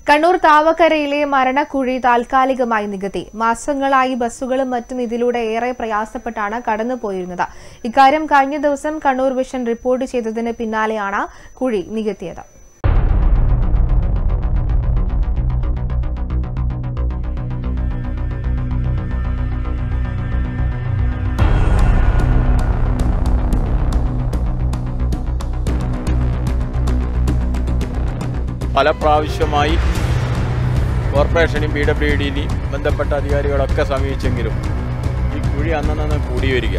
കണ്ണൂർ താവക്കരയിലെ മരണക്കുഴി താൽക്കാലികമായി നികത്തി മാസങ്ങളായി ബസ്സുകളും മറ്റും ഇതിലൂടെ ഏറെ പ്രയാസപ്പെട്ടാണ് കടന്നുപോയിരുന്നത് ഇക്കാര്യം കഴിഞ്ഞ ദിവസം കണ്ണൂർ വിഷൻ റിപ്പോർട്ട് ചെയ്തതിന് പിന്നാലെയാണ് കുഴി നികത്തിയത് പല പ്രാവശ്യമായി കോർപ്പറേഷനും പി ഡബ്ല്യു ഡിനെയും ബന്ധപ്പെട്ട അധികാരികളൊക്കെ സമീപിച്ചെങ്കിലും ഈ കുഴി അന്നന്ന് കൂടി വരിക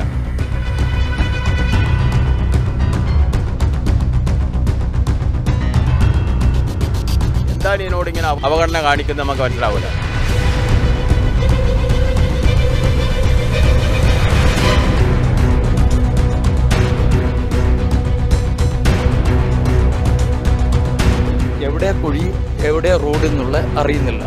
എന്താണ് ഇതിനോട് ഇങ്ങനെ അവഗണന കാണിക്കുന്നത് നമുക്ക് മനസ്സിലാവില്ല എവിടെ കുഴി എവിടെ റോഡ് എന്നുള്ള അറിയുന്നില്ല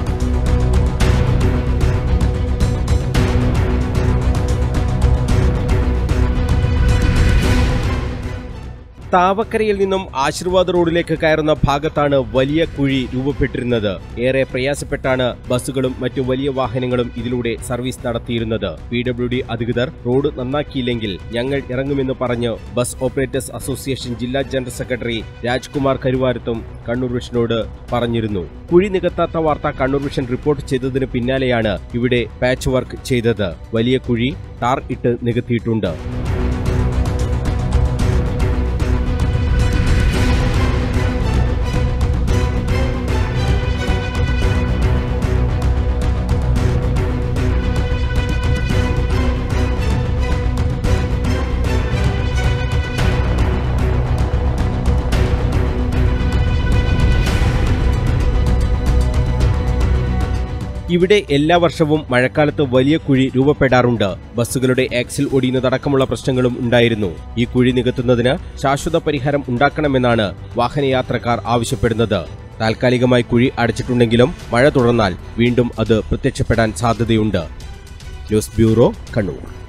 താവക്കരയിൽ നിന്നും ആശീർവാദ് റോഡിലേക്ക് കയറുന്ന ഭാഗത്താണ് വലിയ കുഴി രൂപപ്പെട്ടിരുന്നത് ഏറെ പ്രയാസപ്പെട്ടാണ് ബസ്സുകളും മറ്റു വലിയ വാഹനങ്ങളും ഇതിലൂടെ സർവീസ് നടത്തിയിരുന്നത് പി ഡബ്ല്യു ഡി അധികൃതർ റോഡ് നന്നാക്കിയില്ലെങ്കിൽ ഞങ്ങൾ ഇറങ്ങുമെന്ന് പറഞ്ഞ് ബസ് ഓപ്പറേറ്റേഴ്സ് അസോസിയേഷൻ ജില്ലാ ജനറൽ സെക്രട്ടറി രാജ്കുമാർ കരുവാരത്തും കണ്ണൂർ വിഷനോട് പറഞ്ഞിരുന്നു കുഴി നികത്താത്ത വാർത്ത കണ്ണൂർ വിഷൻ റിപ്പോർട്ട് ചെയ്തതിന് പിന്നാലെയാണ് ഇവിടെ പാച്ച് വർക്ക് ചെയ്തത് വലിയ കുഴി ടാർ ഇട്ട് നികത്തിയിട്ടുണ്ട് ഇവിടെ എല്ലാ വർഷവും മഴക്കാലത്ത് വലിയ കുഴി രൂപപ്പെടാറുണ്ട് ബസ്സുകളുടെ ആക്സിൽ ഒടിയുന്നതടക്കമുള്ള പ്രശ്നങ്ങളും ഉണ്ടായിരുന്നു ഈ കുഴി നികത്തുന്നതിന് ശാശ്വത പരിഹാരം ഉണ്ടാക്കണമെന്നാണ് വാഹനയാത്രക്കാർ ആവശ്യപ്പെടുന്നത് താൽക്കാലികമായി കുഴി അടച്ചിട്ടുണ്ടെങ്കിലും മഴ തുടർന്നാൽ വീണ്ടും അത് പ്രത്യക്ഷപ്പെടാൻ സാധ്യതയുണ്ട് ന്യൂസ് ബ്യൂറോ കണ്ണൂർ